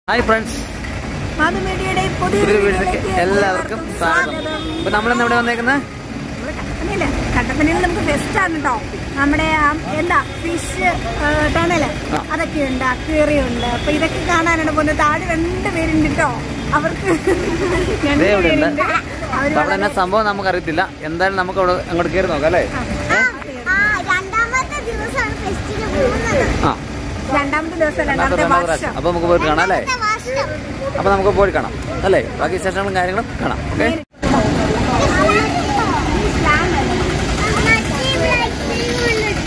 Hi friends മാതൃമീഡിയയുടെ പുതിയ പുതിയൊരു വീഡിയോയിലേക്ക് എല്ലാവർക്കും സ്വാഗതം ഇപ്പൊ നമ്മളിന്ന് എവിടെ വന്നേക്കുന്നത് കട്ടപ്പനയില് കട്ടപ്പനയിൽ നമുക്ക് ഫെസ്റ്റ് ആണ് കേട്ടോ നമ്മുടെ ആ, എന്താ ഫിഷ് ടണല് ആ. അതൊക്കെ ഉണ്ട് അക്വേറിയം ഉണ്ട് അപ്പൊ ഇതൊക്കെ കാണാനാണ് പോകുന്നത് താഴെ രണ്ട് പേരുണ്ട് കേട്ടോ അവർക്ക് രണ്ട് ദേ ഇവിടെ ഉണ്ട് പേരുണ്ട് അവര് അപ്പൊ അവിടെ എന്നാ സംഭവം നമുക്ക് അറിയത്തില്ല എന്തായാലും നമുക്ക് അവിടെ അങ്ങോട്ട് കയറി നോക്കാം അല്ലേ ആ, രണ്ടാമത്തെ ദിവസമാണ് ഫെസ്റ്റിന് പോകുന്നത് ആ രണ്ടാമത്തെ ദിവസം രണ്ടാമത്തെ രണ്ടാമത്തെ രണ്ടാമത്തെ വർഷം പ്രാവശ്യം അപ്പൊ നമുക്ക് പോയിട്ട് കാണാം അല്ലേ രണ്ടാമത്തെ വർഷം അപ്പൊ നമുക്ക് പോയി കാണാം അല്ലേ ബാക്കി വിശേഷങ്ങളും കാര്യങ്ങളും കാണാം ഓക്കെ മറ്റേ ബ്ലാക്ക് ക്രീം ഉണ്ട്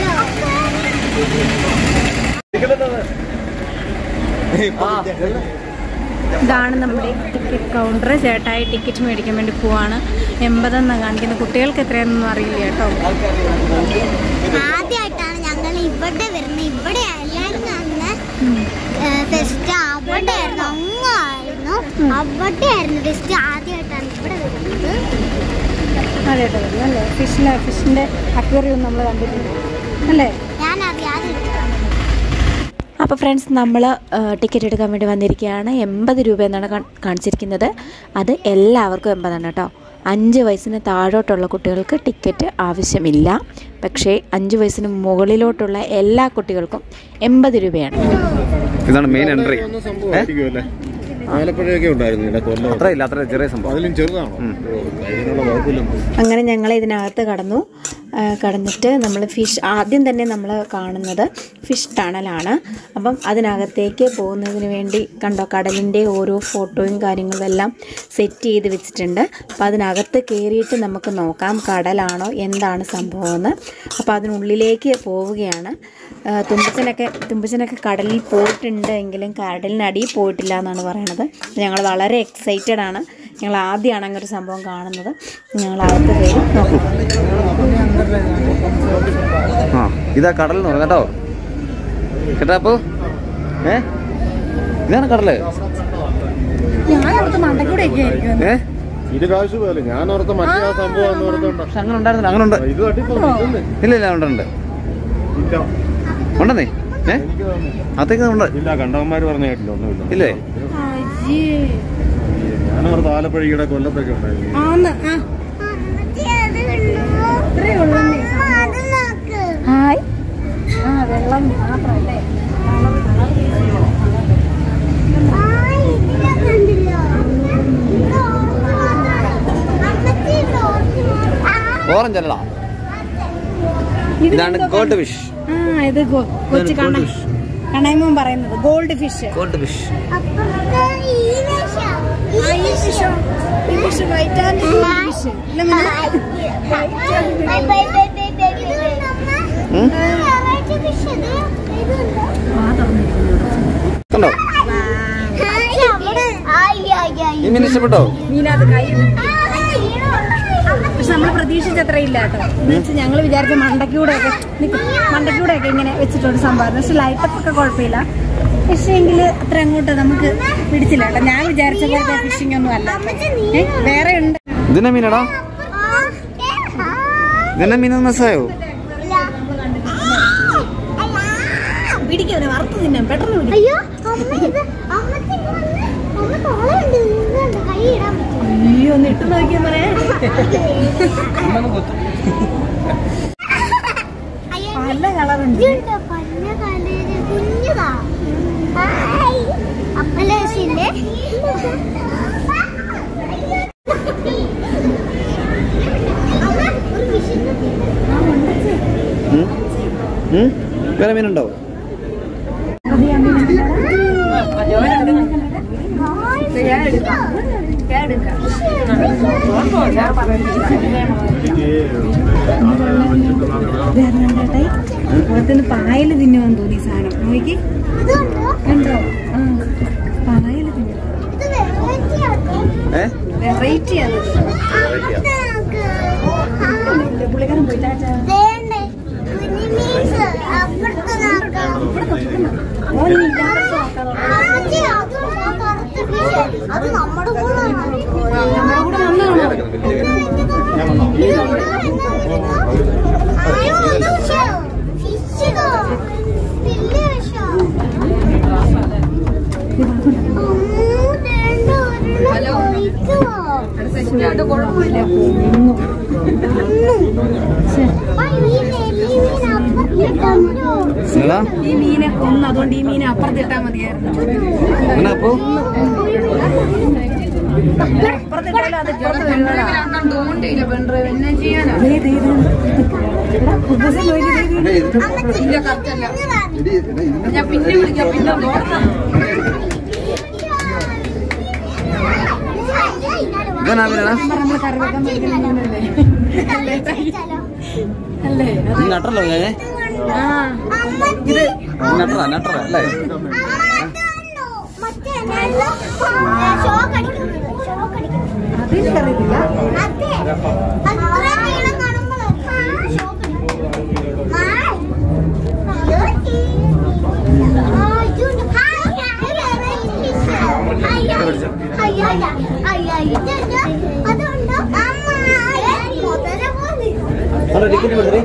കേട്ടോ. ഇതാണ് നമ്മുടെ ടിക്കറ്റ് കൗണ്ടർ ചേട്ടായി ടിക്കറ്റ് മേടിക്കാൻ വേണ്ടി പോവാണ് എൺപതെന്നാണ് കാണിക്കുന്നത് കുട്ടികൾക്ക് എത്രയാണെന്നൊന്നും അറിയില്ല കേട്ടോ ആദ്യമായിട്ടാണ് ഞങ്ങൾ ഇവിടെ വരുന്നത് ഇവിടെ അല്ലായിരുന്നു അന്ന് ഫെസ്റ്റ് അവിടെ ആയിരുന്നു അങ്ങായിരുന്നു അവിടെ ആയിരുന്നു ഫെസ്റ്റ് ആദ്യമായിട്ടാണ് ഇവിടെ വരുന്നത് അതെ കേട്ടോ വരുന്നത് അല്ലേ ഫിഷിലെ ഫിഷിൻ്റെ അക്വേറിയം നമ്മൾ കണ്ടിട്ടുണ്ട് അല്ലേ ഞാൻ അറിയാതെ എടുത്തതാണ്. അപ്പോൾ ഫ്രണ്ട്സ് നമ്മൾ ടിക്കറ്റ് എടുക്കാൻ വേണ്ടി വന്നിരിക്കുകയാണ് എൺപത് രൂപ എന്നാണ് കാ- കാണിച്ചിരിക്കുന്നത് അത് എല്ലാവർക്കും എൺപതാണ് കേട്ടോ അഞ്ച് വയസ്സിന് താഴോട്ടുള്ള കുട്ടികൾക്ക് ടിക്കറ്റ് ആവശ്യമില്ല പക്ഷേ അഞ്ച് വയസ്സിന് മുകളിലോട്ടുള്ള എല്ലാ കുട്ടികൾക്കും എൺപത് രൂപയാണ് ഇതാണ് മെയിൻ എൻട്രി സംഭവമായിരിക്കുമല്ലേ ആലപ്പുഴയൊക്കെ ഉണ്ടായിരുന്നു ഇവിടെ കൊല്ലം അത്ര ഇല്ല അത്ര ചെറിയ സംഭവം അതിലും ചെറുതാണോ അതിനുള്ള വകുപ്പിലും അങ്ങനെ ഞങ്ങൾ ഇതിനകത്ത് കടന്നു ആ, കടന്നിട്ട് നമ്മൾ ഫിഷ് ആദ്യം തന്നെ നമ്മൾ കാണുന്നത് ഫിഷ് ടണലാണ് അപ്പം അതിനകത്തേക്ക് പോകുന്നതിന് വേണ്ടി കണ്ടോ കടലിൻ്റെ ഓരോ ഫോട്ടോയും കാര്യങ്ങളും എല്ലാം സെറ്റ് ചെയ്ത് വെച്ചിട്ടുണ്ട് അപ്പോൾ അതിനകത്ത് കയറിയിട്ട് നമുക്ക് നോക്കാം കടലാണോ എന്താണ് സംഭവമെന്ന് അപ്പോൾ അതിനുള്ളിലേക്ക് പോവുകയാണ് ആ, തുമ്പച്ചനൊക്കെ തുമ്പച്ചനൊക്കെ കടലിൽ പോയിട്ടുണ്ട് എങ്കിലും കടലിനടിയിൽ പോയിട്ടില്ല എന്നാണ് പറയണത് ഞങ്ങൾ വളരെ എക്സൈറ്റഡ് ആണ് ഞങ്ങൾ ആദ്യമാണ് അങ്ങനെ ഒരു സംഭവം കാണുന്നത് ഞങ്ങൾ അകത്ത് കയറി നോക്കാം ആ ഇതാ കടൽ എന്ന് പറഞ്ഞു കേട്ടോ കേട്ടാ അപ്പോ ഏ ഇതാണ് കടല് ഞാൻ അവിടുത്തെ മണ്ടക്കൂടെയൊക്കെ ആയിരിക്കും ഏ ഇത് കാശ് പോലെ ഞാൻ ഓർത്ത മറ്റേ ആ സംഭവം എന്ന് ഓർത്തോണ്ട പക്ഷെ അങ്ങനെ ഉണ്ടായിരുന്നില്ല അങ്ങനെ ഉണ്ട് ഇത് തട്ടിപ്പോ ഇതൊന്നും ഇല്ല ഇല്ല ഉണ്ട് ഉണ്ട് ഇല്ല ഉണ്ടെന്നേ ഏ എനിക്ക് തോന്നുന്നു. അതൊക്കെ ഉണ്ട് ഇല്ല കണ്ടവന്മാര് പറഞ്ഞ കേട്ടില്ല ഒന്നുമില്ല ഇല്ലേ ഞാൻ ഓർത്ത് ആലപ്പുഴ ഇവിടെ കൊല്ലത്തൊക്കെ ഉണ്ടായിരുന്നു ആന്ന് ആ അമ്മച്ചി, അത് കണ്ടോ? ഇത്രയേ ഉള്ളൂ അമ്മ, അത് നോക്ക്. ഹായ് ആ വെള്ളം മാത്രമല്ലേ ആ, ഇതിനെ കണ്ടില്ലോ? ഇത് ഓറഞ്ച് മാത്രമാണ്. അമ്മച്ചി, ഇത് ഓറഞ്ച് മാത്രം. ആ, ഓറഞ്ച് അല്ലടാ ഇതാണ് ഗോൾഡ് ഫിഷ് ആ ഇത് ഗോ- കൊച്ചു കണ കണയമോൻ പറയുന്നത് ഗോൾഡ് ഫിഷ് ഗോൾഡ് ഫിഷ് അപ്പുറത്ത് ഈ വേഷം. ഈ വേഷം. ഈ fish white and fish bye, bye, bye, bye, bye, bye. ഇതുണ്ടമ്മ? ഉം? വെറൈറ്റി ഫിഷ് ഇത്. ഇതുണ്ട്. കണ്ടോ ഹായ്, അവിടെ. ആയി, ആയി, ആയി. ഈ മീൻ ഇഷ്ടപ്പെട്ടോ മീനകത്ത് കൈ ആ, ഈടുണ്ട്. പക്ഷെ നമ്മൾ പ്രതീക്ഷിച്ചത്ര ഇല്ല കേട്ടോ എന്ന് വെച്ചാൽ ഞങ്ങൾ വിചാരിച്ച മണ്ടക്കൂടെ ഒക്കെ മണ്ടക്കൂടെ ഒക്കെ ഇങ്ങനെ വെച്ചിട്ടൊരു സംഭവം പക്ഷെ ലൈറ്റപ്പ് ഒക്കെ കുഴപ്പമില്ല പക്ഷേ എങ്കിൽ അത്ര അങ്ങോട്ട് നമുക്ക് പിടിച്ചില്ല കേട്ടോ ഞാൻ വിചാരിച്ച പോലത്തെ ഫിഷിംഗ് ഒന്നും അല്ല ഏ, വേറെ ഉണ്ട് ഇതിന്റെ മീനാടാ ആ, ഏ, ആ. ഇതിന്റെ മീൻ മനസ്സായോ ഇല്ല. അല്ല. പിടിക്കാൻ വറുത്ത് തിന്നാം പെട്ടെന്ന് പിടിക്കും അയ്യോ അമ്മ ഇത് അമ്മച്ചി ഇങ്ങ് വന്ന്. അമ്മ തോളുണ്ട് ഇതുണ്ട് കൈ ഇടാൻ പറ്റും അയ്യോ ഒന്ന് ഇട്ട് നോക്കിയാ പറയാ അയ്യോ പല കളറുണ്ട് ഇതുണ്ട് പല്ല കലര് കുഞ്ഞതാ ഹായ് അപ്പലേശില്ലേ ഒരു വിഷയം ഉം? ഉം? വേറെ മീനുണ്ടോ പുറത്തുനിന്ന് പായല് തിന്നുവാൻ തോന്നി ഈ സാധനം നോക്കി ഇതുണ്ടോ കണ്ടോ ആ പായല് തിന്നു ഇത് വെറൈറ്റി ആട്ടോ ഏ വെറൈറ്റി അത് അപ്പുറത്ത് നോക്ക് പുള്ളിക്കാരൻ പോയി ടാറ്റാ. ദേണ്ടേ കുഞ്ഞിമീൻസ് അപ്പുറത്ത് നോക്കാം ഓ, നീ ഇല്ലാത്ത നോക്കാതെ. അമ്മച്ചി, അത് ആ കറുത്ത fish. അത് നമ്മുടെ കൂടെ നമ്മുടെ കൂടെ വന്നതാണോ അയ്യോ ഫിഷ് വലിയ വിഷം എന്താ ഈ മീനെ കൊന്നു അതുകൊണ്ട് ഈ മീനെ അപ്പുറത്തിട്ടാ മതിയായിരുന്നു എന്നാ അപ്പോ അപ്പുറത്തിട്ടാലും അത് ഇപ്പുറത്ത് വീണതാ. ഇതാ നാവിലാ നമ്മള് കറി വെക്കാൻ പഠിക്കുന്നതല്ലേ? അല്ലേ ഇത് നട്ടല്ലോ ഞാൻ ആ ഇത് നട്ടറ നട്ടറ അല്ലേ അതെനിക്കറിയില്ല അവിടെ ടിക്കറ്റ് കൊടുത്തേ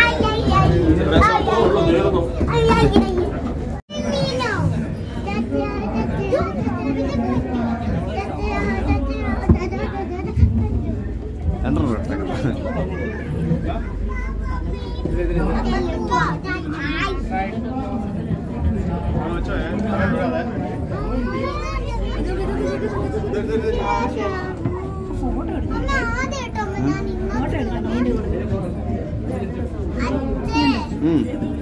രണ്ടര രൂപ എടുത്തേക്കണം. ഉം.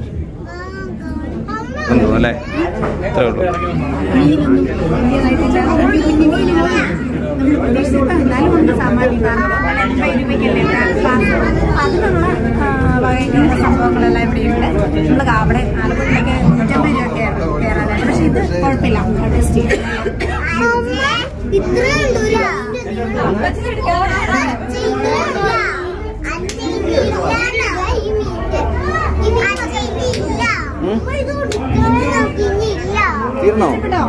എന്തോ അല്ലേ ഇത്രേ ഉള്ളൂ മീനൊന്നും പുതിയതായിട്ടില്ല ഒരു കുഞ്ഞു മീനുകൾ നമ്മൾ പ്രതീക്ഷിച്ചിട്ട് എന്നാലും ഉണ്ട് സാമാന്യം കാരണം എൺപത് രൂപയ്ക്കല്ലേ ക്ലാസ് അതിനുള്ള ആ, വകയുള്ള സംഭവങ്ങളെല്ലാം ഇവിടെയുണ്ട് നമ്മൾ അവിടെ ആലപ്പുഴയിലേക്ക് നൂറ്റമ്പത് രൂപയൊക്കെയായിരുന്നു കയറാനായിട്ട് പക്ഷെ ഇത് കുഴപ്പമില്ല ടേസ്റ്റ് തീർന്നോ കേട്ടോ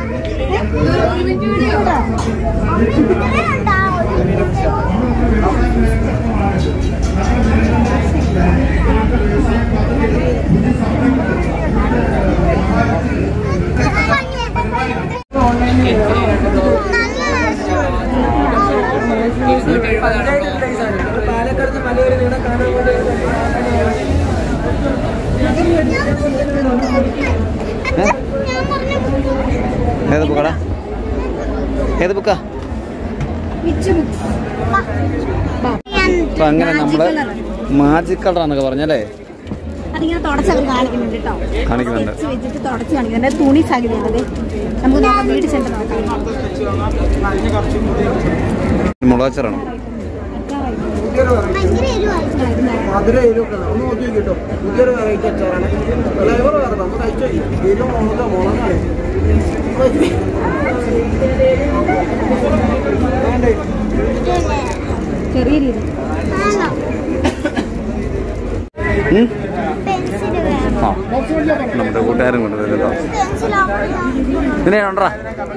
ഏത് ബുക്കാടാ ഏത് ബുക്കാ മിച്ചു ബുക്സ് അപ്പൊ അങ്ങനെ നമ്മള് മാജിക് കളർ എന്നൊക്കെ പറഞ്ഞല്ലേ അതിങ്ങനെ തുടച്ചവർ കാണിക്കുന്നുണ്ട് കേട്ടോ കാണിക്കുന്നുണ്ട്. വെച്ച് വെച്ചിട്ട് തുടച്ച് കാണിക്കുന്നുണ്ട് തുണി സാധ്യതയുള്ളത് നമുക്ക് നോക്കാം വീട് ചെന്ന് നോക്കാം മുളകച്ചറാണ് ഭയങ്കര എരിവായി മധുര എരിവൊക്കെ ഒന്ന് നോക്കി കിട്ടും പുതിയൊരു വെറൈറ്റി അച്ചാറാണ് ഫ്ലേവർ വേറെ നമുക്ക് കഴിച്ചോ എരിവ് മുളക മുളകാണ് ചെറിയ രീതി പെൻസിൽ വേണം ആ നമ്മുടെ കൂട്ടുകാരൻ കൊണ്ടുവരുന്നല്ലോ പെൻസിൽ ഇതിനെ ഉണ്ടോ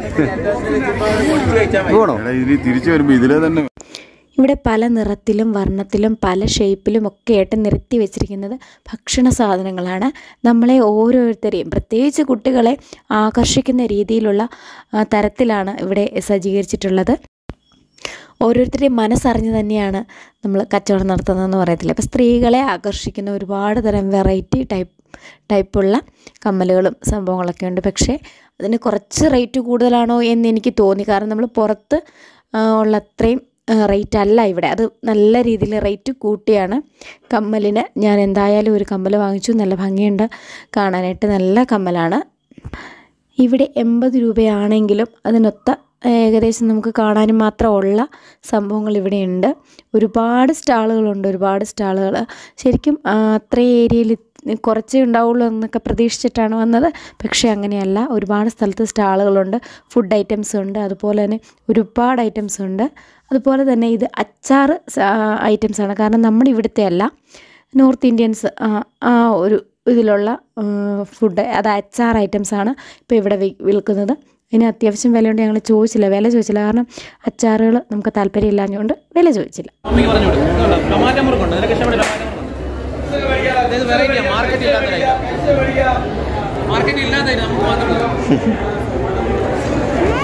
പോണോ ഇനി തിരിച്ചു വരുമ്പോ ഇതിലെ തന്നെ ഇവിടെ പല നിറത്തിലും വർണ്ണത്തിലും പല ഷേപ്പിലും ഒക്കെ ആയിട്ട് നിരത്തി വെച്ചിരിക്കുന്നത് ഭക്ഷണ സാധനങ്ങളാണ് നമ്മളെ ഓരോരുത്തരെയും പ്രത്യേകിച്ച് കുട്ടികളെ ആകർഷിക്കുന്ന രീതിയിലുള്ള ആ, തരത്തിലാണ് ഇവിടെ സജ്ജീകരിച്ചിട്ടുള്ളത് ഓരോരുത്തരുടെയും മനസ്സറിഞ്ഞ് തന്നെയാണ് നമ്മൾ കച്ചവടം നടത്തുന്നതെന്ന് പറയത്തില്ല അപ്പോൾ സ്ത്രീകളെ ആകർഷിക്കുന്ന ഒരുപാട് തരം വെറൈറ്റി ടൈപ്പ് ടൈപ്പുള്ള കമ്മലുകളും സംഭവങ്ങളൊക്കെ ഉണ്ട് പക്ഷേ അതിന് കുറച്ച് റേറ്റ് കൂടുതലാണോ എന്ന് എനിക്ക് തോന്നി കാരണം നമ്മൾ പുറത്ത് ആ, ഉള്ള അത്രയും റേറ്റ് അല്ല ഇവിടെ അത് നല്ല രീതിയിൽ റേറ്റ് കൂട്ടിയാണ് കമ്മലിന് ഞാൻ എന്തായാലും ഒരു കമ്മൽ വാങ്ങിച്ചു നല്ല ഭംഗിയുണ്ട് കാണാനായിട്ട് നല്ല കമ്മലാണ് ഇവിടെ എൺപത് രൂപയാണെങ്കിലും അതിനൊത്ത ഏകദേശം നമുക്ക് കാണാനും മാത്രമുള്ള സംഭവങ്ങൾ ഇവിടെയുണ്ട് ഒരുപാട് സ്റ്റാളുകളുണ്ട് ഒരുപാട് സ്റ്റാളുകൾ ശരിക്കും ആ, അത്ര ഏരിയയിൽ കുറച്ചേ ഉണ്ടാവുള്ളൂ എന്നൊക്കെ പ്രതീക്ഷിച്ചിട്ടാണ് വന്നത് പക്ഷേ അങ്ങനെയല്ല ഒരുപാട് സ്ഥലത്ത് സ്റ്റാളുകളുണ്ട് ഫുഡ് ഐറ്റംസ് ഉണ്ട് അതുപോലെ തന്നെ ഒരുപാട് ഐറ്റംസ് ഉണ്ട് അതുപോലെ തന്നെ ഇത് അച്ചാർ ഐറ്റംസ് ആണ് കാരണം നമ്മുടെ ഇവിടുത്തെ അല്ല നോർത്ത് ഇന്ത്യൻസ് ആ, ആ ഒരു ഇതിലുള്ള ഫുഡ് അത് അച്ചാർ ഐറ്റംസ് ആണ് ഇപ്പോൾ ഇവിടെ വി- വിൽക്കുന്നത് ഇതിന് അത്യാവശ്യം വിലയുണ്ട് ഞങ്ങൾ ചോദിച്ചില്ല വില ചോദിച്ചില്ല കാരണം അച്ചാറുകൾ നമുക്ക് താല്പര്യമില്ലാഞ്ഞുകൊണ്ട് വില ചോദിച്ചില്ല ടൊമാറ്റോ മുറുക്കുണ്ട് നിനക്ക് ഇഷ്ടപ്പെട്ട ടൊമാറ്റോ വെറൈറ്റിയാ മാർക്കറ്റ് ഇല്ലാത്ത മാർക്കറ്റ് ഇല്ലാത്ത നമുക്ക് മാത്രം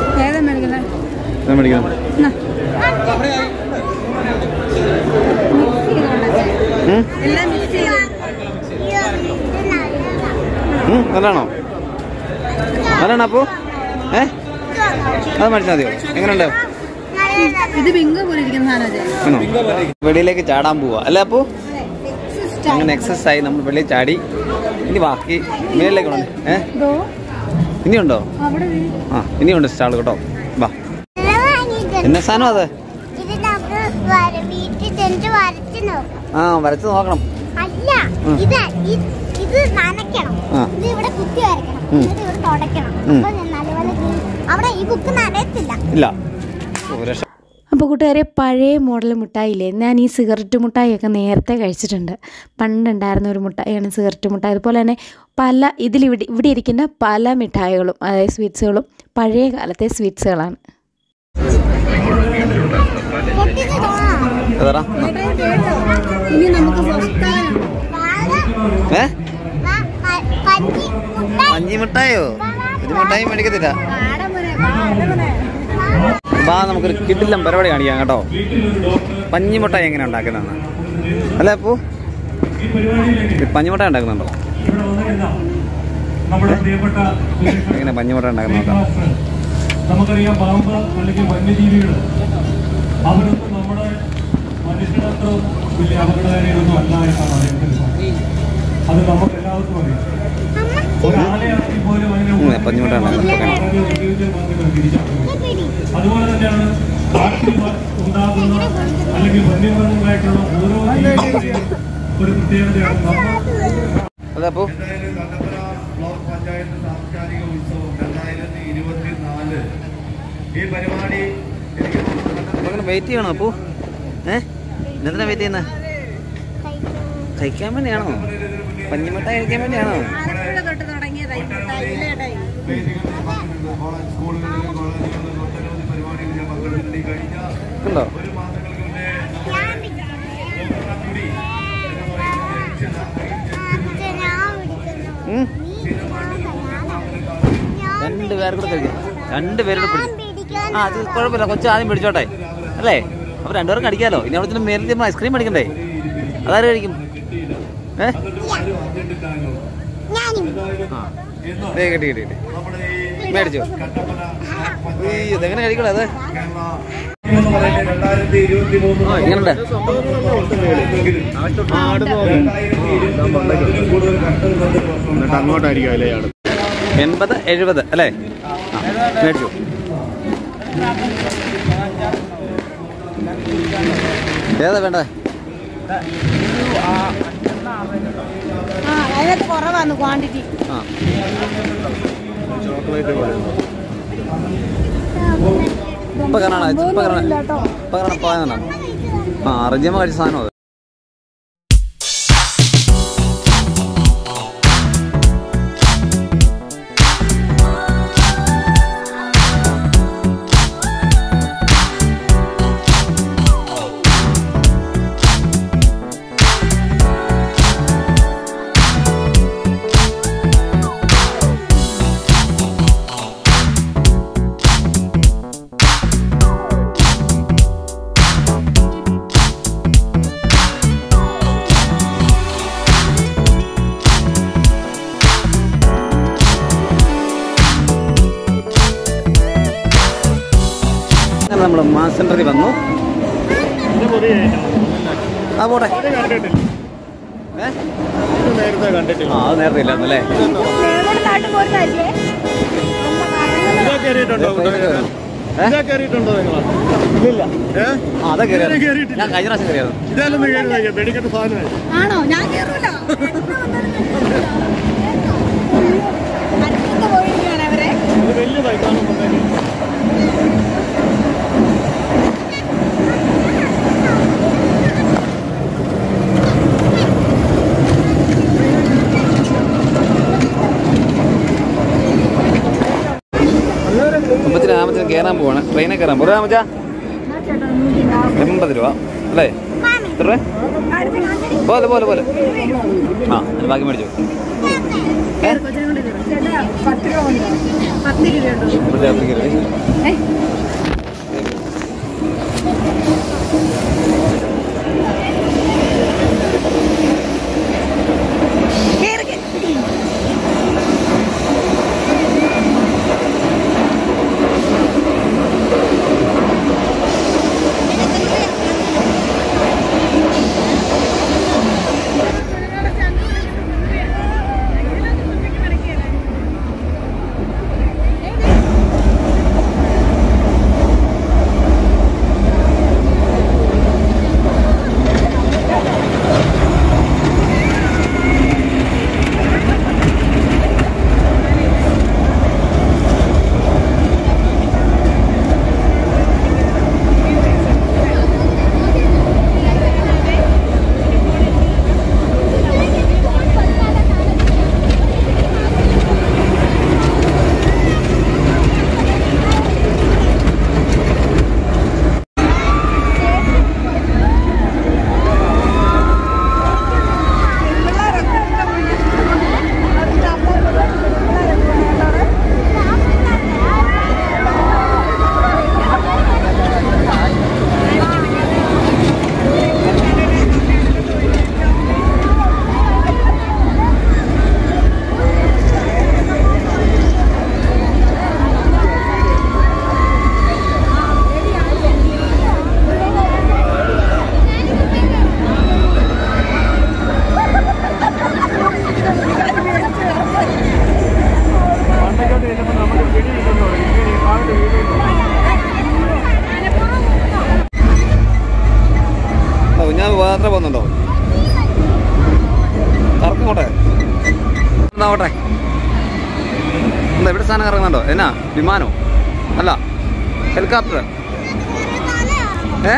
ഞാൻ മേടിക്കണം ഉം? എല്ലാം മിക്സ് ചെയ്ത് ഉം, നല്ലതാണോ നല്ലതാണോ അപ്പോ ഏ അത് മേടിച്ചാൽ മതിയോ എങ്ങനെയുണ്ട് ഇത് ബിങ്കോ പോലെ ഇരിക്കുന്ന സാധനം ആണോ വെളിയിലേക്ക് ചാടാൻ പോവാ അല്ലേ അപ്പോ അങ്ങനെ എക്സസൈസ് ആയി നമ്മൾ വെളിയിൽ ചാടി ഇനി ബാക്കി മേളിലേക്ക് ഉണ്ടോ ഏ ഇനിയുണ്ടോ അവിടെ ആ ഇനിയുണ്ട് സ്റ്റാൾ കേട്ടോ വാ എന്നെ സാധനം അത് ഇത് നമുക്ക് വര- വീട്ടിൽ ചെന്നിട്ട് വരച്ച് നോക്കാം ആ വരച്ച് നോക്കണം അല്ല ഉം. ഇത് ഇ- ഇത് നനയ്ക്കണം ആ. ഇത് ഇവിടെ കുത്തി വരയ്ക്കണം ഉം. എന്നിട്ട് ഇവിടെ തുടയ്ക്കണം ഉം. അപ്പൊ നല്ലപോലെ clean- അവിടെ ഈ ബുക്ക് നനയത്തില്ല ഇല്ല ഓ, രക്ഷ അപ്പോൾ കൂട്ടുകാരെ പഴയ മോഡൽ മിഠായില്ലേ ഞാൻ ഈ സിഗരറ്റ് മിഠായിയൊക്കെ നേരത്തെ കഴിച്ചിട്ടുണ്ട് പണ്ടുണ്ടായിരുന്ന ഒരു മിഠായിയാണ് സിഗരറ്റ് മിഠായി അതുപോലെ തന്നെ പല ഇതിലിവിടെ ഇവിടെ ഇരിക്കുന്ന പല മിഠായികളും അതായത് സ്വീറ്റ്സുകളും പഴയ കാലത്തെ സ്വീറ്റ്സുകളാണ് പൊട്ടിച്ച് തോന്നാം ഏതാടാ ഇനി നമുക്ക് സ്വസ്ഥാനം ഏ പഞ്ഞി മുട്ടായി മഞ്ഞി മിഠായോ ഒരു മിഠായി മേടിക്കത്തില്ല പാടമനെ പാടമനെ വാ നമുക്കൊരു കിടിലം പരിപാടി കാണിക്കാം കേട്ടോ പഞ്ഞി മിഠായി എങ്ങനെ ഉണ്ടാക്കുന്നതെന്ന് അല്ലേ അപ്പൂ പഞ്ഞി മിഠായി ഉണ്ടാക്കുന്നുണ്ടോ നമ്മുടെ പ്രിയപ്പെട്ട എങ്ങനെ പഞ്ഞി മിഠായി ഉണ്ടാക്കുന്ന നോക്കാം നമുക്കറിയാം പാമ്പ് അല്ലെങ്കിൽ വന്യജീവികൾ അവരൊന്നും നമ്മുടെ മനുഷ്യരത്ര വലിയ അപകടകാരികളൊന്നും അല്ല എന്നാണ് അദ്ദേഹത്തിന് പറഞ്ഞത്. അത് നമുക്ക് എല്ലാവർക്കും അറിയാം ഒരാളെയാണെങ്കിൽ പോലും അതിനെ ഉം, പഞ്ഞിമുട്ട ഉണ്ടാക്കുന്നത് ഇപ്പൊ കാണാം. വളരെ ഉപയോഗിച്ച് വന്നുകൾ തിരിച്ചറിയുന്നത് അതുപോലെ തന്നെയാണ് കാട്ടിൽ വ- ഉണ്ടാകുന്ന അല്ലെങ്കിൽ വന്യമൃഗങ്ങളായിട്ടുള്ള ഓരോ ജീവികളുടെയും ഒരു പ്രത്യേകതയാണ് നമ്മൾ അല്ലേ അപ്പൂ ബ്ലോക്ക് പഞ്ചായത്ത് സാംസ്കാരിക ഉത്സവം രണ്ടായിരത്തി ഇരുപത്തിനാല് ഈ പരിപാടി അങ്ങനെ വെയിറ്റ് ചെയ്യണോ അപ്പൂ ഏ എന്തിനാ വെയിറ്റ് ചെയ്യുന്നത് കഴിക്കാൻ വേണ്ടിയാണോ പഞ്ഞിമിഠായി കഴിക്കാൻ വേണ്ടിയാണോ ആലപ്പുഴ തൊട്ട് തുടങ്ങിയതായി മിഠായി ഇല്ലേ ഏട്ടായി? സ്കൂളുകളിൽ കോളേജുകളിൽ ഒട്ടനവധി പരിപാടികൾ ഞാൻ പങ്കെടുത്തിട്ടുണ്ട് ഈ കഴിഞ്ഞ ഉണ്ടോ ഒരു മാസങ്ങൾക്ക് മുന്നേ ഉം. രണ്ട് പേർ കൂടെ കഴിക്കാം രണ്ട് പേരുടെ പിടിച്ചു ആ അത് കുഴപ്പമില്ല കൊച്ചു ആദ്യം പിടിച്ചോട്ടെ അല്ലേ അപ്പൊ രണ്ടുപേർക്കും അടിക്കാലോ ഇനി അവിടെ ചെന്ന് മേലിൽ ചെന്ന് ഐസ്ക്രീം മേടിക്കണ്ടേ അതാരും കഴിക്കും ഏ ആ ദേ കിട്ടി കിട്ടി കിട്ടി മേടിച്ചു അയ്യോ ഇതെങ്ങനെ കഴിക്കണോ അത് എന്ന് പറയുന്നത് രണ്ടായിരത്തി ഇരുപത്തി മൂന്ന് ആ ഇങ്ങനുണ്ട് കൂടുതൽ കണ്ടത് എന്നിട്ട് അങ്ങോട്ടായിരിക്കും അല്ലേ ആള് എൺപത് എഴുപത് അല്ലേ ആ മേടിച്ചു ഏതാ വേണ്ടത് ആ അതിനകത്ത് കുറവാണ് ക്വാണ്ടിറ്റി ആ ചോക്ലേറ്റ് ഇപ്പൊ കാണാണ് ഇപ്പൊ കാണാണ് ഇപ്പൊ കാണാൻ പോകാനാണ് ആ അർജമ്മ കഴിച്ച സാധനം അത് അങ്ങനെ നമ്മൾ മാസ് സെന്ററിൽ വന്നു ആ പോട്ടെ ഏ? നേരത്തെ കണ്ടിട്ടില്ല ആ അത് നേരത്തെ ഇല്ലായിരുന്നല്ലേ നാട്ടിൽ പോരുന്നല്ലേ ഇതാ കയറിയിട്ടുണ്ടോ ഏ? ഇതാ കയറിയിട്ടുണ്ടോ നിങ്ങൾ ഇല്ല ഏ ആ അതെ കയറിയത് കയറിയിട്ടില്ല. ഞാൻ കഴിഞ്ഞ പ്രാവശ്യം കയറിയത് ഇതായാലും കയറി വെടിക്കെട്ട് സാധനമായി ആണോ ഞാൻ കേറൂല അടുത്തൊക്കെ പോയിരിക്കുകയാണ് അവരെ ഇത് വലിയ ബൈക്കാണ് അമ്മച്ചി രാമച്ചൻ കയറാൻ പോവാണ് ട്രെയിനിൽ കയറാൻ പോകും രാമച്ച എൺപത് രൂപ അല്ലേ എത്ര രൂപ പോലെ പോലെ പോലെ ആ അതിന് ബാക്കി മേടിച്ചു ഏ? ചേട്ടാ പത്ത് രൂപ ഉണ്ടോ പത്ത് രൂപയുണ്ടോ ഇവിടുത്തെ ആപ്പിലേക്ക് കയറി. ഏ? യാത്ര പോകുന്നുണ്ടോ കറക്കോട്ടെ എന്താവട്ടെ എന്താ എവിടെ സാധനം കറങ്ങുന്നുണ്ടോ എന്നാ വിമാനോ അല്ല ഹെലികോപ്റ്റർ ഏ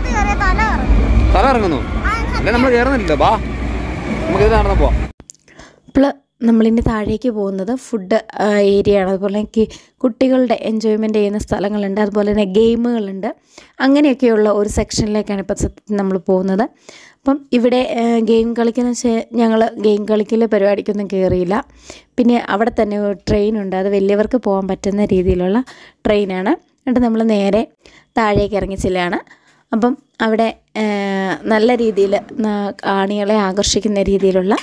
തല ഇറങ്ങുന്നു അല്ലെ നമ്മൾ കയറുന്നില്ല ബാ നമുക്ക് ഇത് നടന്നു പോവാം ഇപ്പോൾ നമ്മളിനി താഴേക്ക് പോകുന്നത് ഫുഡ് ഏരിയ ആണ് അതുപോലെ തന്നെ കി- കുട്ടികളുടെ എൻജോയ്മെൻറ്റ് ചെയ്യുന്ന സ്ഥലങ്ങളുണ്ട് അതുപോലെ തന്നെ ഗെയിമുകളുണ്ട് അങ്ങനെയൊക്കെയുള്ള ഒരു സെക്ഷനിലേക്കാണ് ഇപ്പോൾ സത്യത്തിൽ നമ്മൾ പോകുന്നത് അപ്പം ഇവിടെ ഗെയിം കളിക്കുന്ന വെച്ചാൽ ഞങ്ങൾ ഗെയിം കളിക്കൽ പരിപാടിക്കൊന്നും കയറിയില്ല പിന്നെ അവിടെ തന്നെ ഒരു ട്രെയിനുണ്ട് അത് വലിയവർക്ക് പോകാൻ പറ്റുന്ന രീതിയിലുള്ള ട്രെയിനാണ് എന്നിട്ട് നമ്മൾ നേരെ താഴേക്ക് ഇറങ്ങി ചെല്ലുകയാണ് അപ്പം അവിടെ ആ, നല്ല രീതിയിൽ കാണികളെ ആകർഷിക്കുന്ന രീതിയിലുള്ള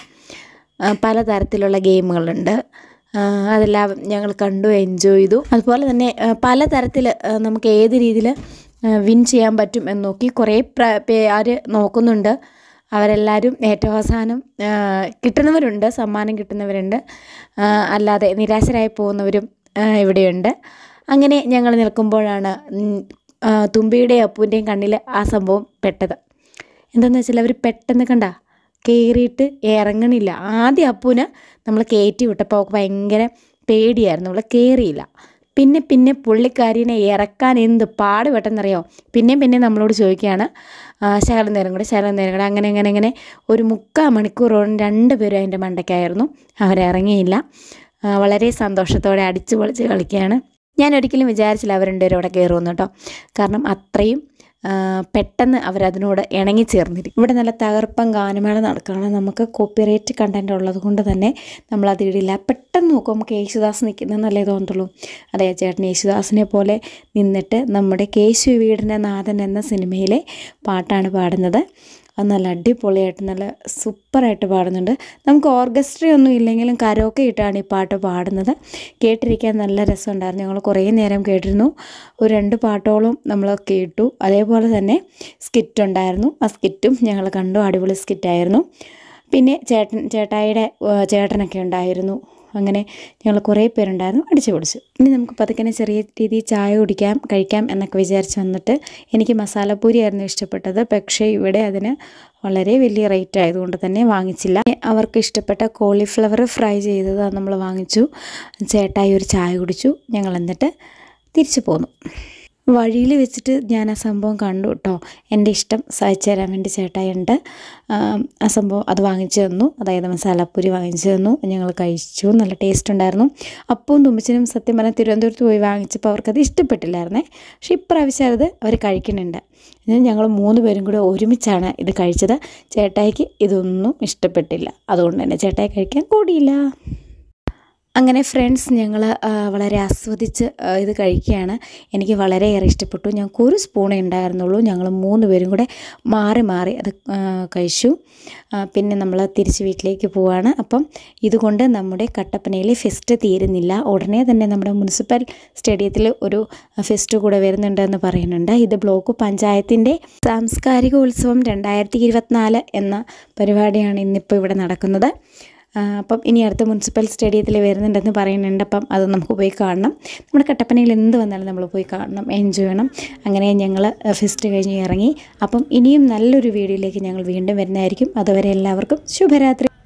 ആ, പലതരത്തിലുള്ള ഗെയിമുകളുണ്ട് ആ, അതെല്ലാം ഞങ്ങൾ കണ്ടു എൻജോയ് ചെയ്തു അതുപോലെ തന്നെ ആ, പലതരത്തിൽ ആ, നമുക്ക് ഏത് രീതിയിൽ വിൻ ചെയ്യാൻ പറ്റും എന്ന് നോക്കി കുറേ പ്ര- പേര് നോക്കുന്നുണ്ട് അവരെല്ലാവരും ഏറ്റവും അവസാനം ആ, കിട്ടുന്നവരുണ്ട് സമ്മാനം കിട്ടുന്നവരുണ്ട് ആ, അല്ലാതെ നിരാശരായി പോകുന്നവരും ആ, ഇവിടെയുണ്ട് അങ്ങനെ ഞങ്ങൾ നിൽക്കുമ്പോഴാണ് ഉം, ആ, തുമ്പിയുടെയും അപ്പൂൻ്റെയും കണ്ണിൽ ആ സംഭവം പെട്ടത് എന്താണെന്ന് വെച്ചാൽ അവർ പെട്ടെന്ന് കണ്ട കയറിയിട്ട് ഇറങ്ങണില്ല ആദ്യം അപ്പൂന് നമ്മൾ കയറ്റി വിട്ടപ്പോൾ അവൾക്ക് ഭയങ്കര പേടിയായിരുന്നു അവൾ കയറിയില്ല പിന്നെ പിന്നെ പുള്ളിക്കാരിനെ ഇറക്കാൻ എന്ത് പാട് പെട്ടെന്നറിയോ പിന്നെയും പിന്നെ നമ്മളോട് ചോദിക്കുകയാണ് ആ, ശകലം നേരം കൂടെ ശകലം നേരം കൂടെ അങ്ങനെ അങ്ങനെ അങ്ങനെ ഒരു മുക്കാൽ മണിക്കൂറോളം രണ്ട് പേരും അതിൻ്റെ മണ്ടയ്ക്കായിരുന്നു അവരിറങ്ങിയില്ല ആ, വളരെ സന്തോഷത്തോടെ അടിച്ചു പൊളിച്ച് കളിക്കുകയാണ് ഞാൻ ഒരിക്കലും വിചാരിച്ചില്ല അവർ രണ്ടുപേരും അവിടെ കയറുമെന്ന് കേട്ടോ കാരണം അത്രയും ആ, പെട്ടെന്ന് അവരതിനോട് ഇണങ്ങിച്ചേർന്നിരിക്കും ഇവിടെ നല്ല തകർപ്പൻ ഗാനമേള നടക്കുകയാണ് നമുക്ക് കോപ്പിറൈറ്റ് കണ്ടൻറ് ഉള്ളത് കൊണ്ട് തന്നെ നമ്മളത് ഇടില്ല പെട്ടെന്ന് നോക്കും നമുക്ക് യേശുദാസ് നിൽക്കുന്നതെന്നല്ലേ തോന്നത്തുള്ളൂ അതെ ചേട്ടൻ യേശുദാസിനെ പോലെ നിന്നിട്ട് നമ്മുടെ കേശു വീടിൻ്റെ നാഥൻ എന്ന സിനിമയിലെ പാട്ടാണ് പാടുന്നത് അത് നല്ല അടിപൊളിയായിട്ട് നല്ല സൂപ്പറായിട്ട് പാടുന്നുണ്ട് നമുക്ക് ഓർക്കസ്ട്ര ഒന്നും ഇല്ലെങ്കിലും കരോക്കെ ഇട്ടാണ് ഈ പാട്ട് പാടുന്നത് കേട്ടിരിക്കാൻ നല്ല രസമുണ്ടായിരുന്നു ഞങ്ങൾ കുറേ നേരം കേട്ടിരുന്നു ഒരു രണ്ട് പാട്ടോളം നമ്മൾ കേട്ടു അതേപോലെ തന്നെ സ്കിറ്റ് ഉണ്ടായിരുന്നു ആ സ്കിറ്റും ഞങ്ങൾ കണ്ടു അടിപൊളി സ്കിറ്റായിരുന്നു പിന്നെ ചേട്ടൻ ചേട്ടായിയുടെ ഏഹ്, ചേട്ടനൊക്കെ ഉണ്ടായിരുന്നു അങ്ങനെ ഞങ്ങൾ കുറേ പേരുണ്ടായിരുന്നു അടിച്ചു പൊളിച്ചു ഇനി നമുക്ക് പതുക്കനെ ചെറിയ രീതിയിൽ ചായ കുടിക്കാം കഴിക്കാം എന്നൊക്കെ വിചാരിച്ച് വന്നിട്ട് എനിക്ക് മസാലപ്പൂരി ആയിരുന്നു ഇഷ്ടപ്പെട്ടത് പക്ഷേ ഇവിടെ അതിന് വളരെ വലിയ റേറ്റ് ആയതുകൊണ്ട് തന്നെ വാങ്ങിച്ചില്ല അവർക്ക് ഇഷ്ടപ്പെട്ട കോളിഫ്ലവർ ഫ്രൈ ചെയ്തത് നമ്മൾ വാങ്ങിച്ചു ചേട്ടായി ഒരു ചായ കുടിച്ചു ഞങ്ങൾ എന്നിട്ട് തിരിച്ചു പോന്നു വഴിയിൽ വെച്ചിട്ട് ഞാൻ ആ സംഭവം കണ്ടു കേട്ടോ എൻ്റെ ഇഷ്ടം സഹായിച്ചു തരാൻ വേണ്ടി ചേട്ടായുണ്ട് ആം, ആ സംഭവം അത് വാങ്ങിച്ചു തന്നു അതായത് മസാലപ്പൂരി വാങ്ങിച്ചു തന്നു ഞങ്ങൾ കഴിച്ചു നല്ല ടേസ്റ്റ് ഉണ്ടായിരുന്നു അപ്പവും തുമ്പിച്ചനും സത്യം പറഞ്ഞാൽ തിരുവനന്തപുരത്ത് പോയി വാങ്ങിച്ചപ്പോൾ അവർക്കത് ഇഷ്ടപ്പെട്ടില്ലായിരുന്നേ പക്ഷേ ഇപ്രാവശ്യം അത് അവർ കഴിക്കുന്നുണ്ട് ഇനി ഞങ്ങൾ മൂന്ന് പേരും കൂടെ ഒരുമിച്ചാണ് ഇത് കഴിച്ചത് ചേട്ടായിക്ക് ഇതൊന്നും ഇഷ്ടപ്പെട്ടില്ല അതുകൊണ്ട് തന്നെ ചേട്ടായി കഴിക്കാൻ കൂടിയില്ല അങ്ങനെ ഫ്രണ്ട്സ് ഞങ്ങൾ വളരെ ആസ്വദിച്ച് ആ, ഇത് കഴിക്കുകയാണ് എനിക്ക് വളരെയേറെ ഇഷ്ടപ്പെട്ടു ഞങ്ങൾക്ക് ഒരു സ്പൂണേ ഉണ്ടായിരുന്നുള്ളൂ ഞങ്ങൾ മൂന്ന് പേരും കൂടെ മാറി മാറി അത് ആ, കഴിച്ചു ആ, പിന്നെ നമ്മൾ തിരിച്ച് വീട്ടിലേക്ക് പോവാണ് അപ്പം ഇതുകൊണ്ട് നമ്മുടെ കട്ടപ്പനയിലെ ഫെസ്റ്റ് തീരുന്നില്ല ഉടനെ തന്നെ നമ്മുടെ മുനിസിപ്പൽ സ്റ്റേഡിയത്തിൽ ഒരു ഫെസ്റ്റ് കൂടെ വരുന്നുണ്ടെന്ന് പറയുന്നുണ്ട് ഇത് ബ്ലോക്ക് പഞ്ചായത്തിൻ്റെ സാംസ്കാരിക ഉത്സവം രണ്ടായിരത്തി ഇരുപത്തിനാല് എന്ന പരിപാടിയാണ് ഇന്നിപ്പോൾ ഇവിടെ നടക്കുന്നത് ആ, അപ്പം ഇനി അടുത്ത മുനിസിപ്പൽ സ്റ്റേഡിയത്തിൽ വരുന്നുണ്ടെന്ന് പറയുന്നുണ്ട് അപ്പം അത് നമുക്ക് പോയി കാണണം നമ്മുടെ കട്ടപ്പനയിൽ എന്ത് വന്നാലും നമ്മൾ പോയി കാണണം എൻജോയ് ചെയ്യണം അങ്ങനെ ഞങ്ങൾ ഫെസ്റ്റ് കഴിഞ്ഞ് ഇറങ്ങി അപ്പം ഇനിയും നല്ലൊരു വീഡിയോയിലേക്ക് ഞങ്ങൾ വീണ്ടും വരുന്നതായിരിക്കും അതുവരെ എല്ലാവർക്കും ശുഭരാത്രി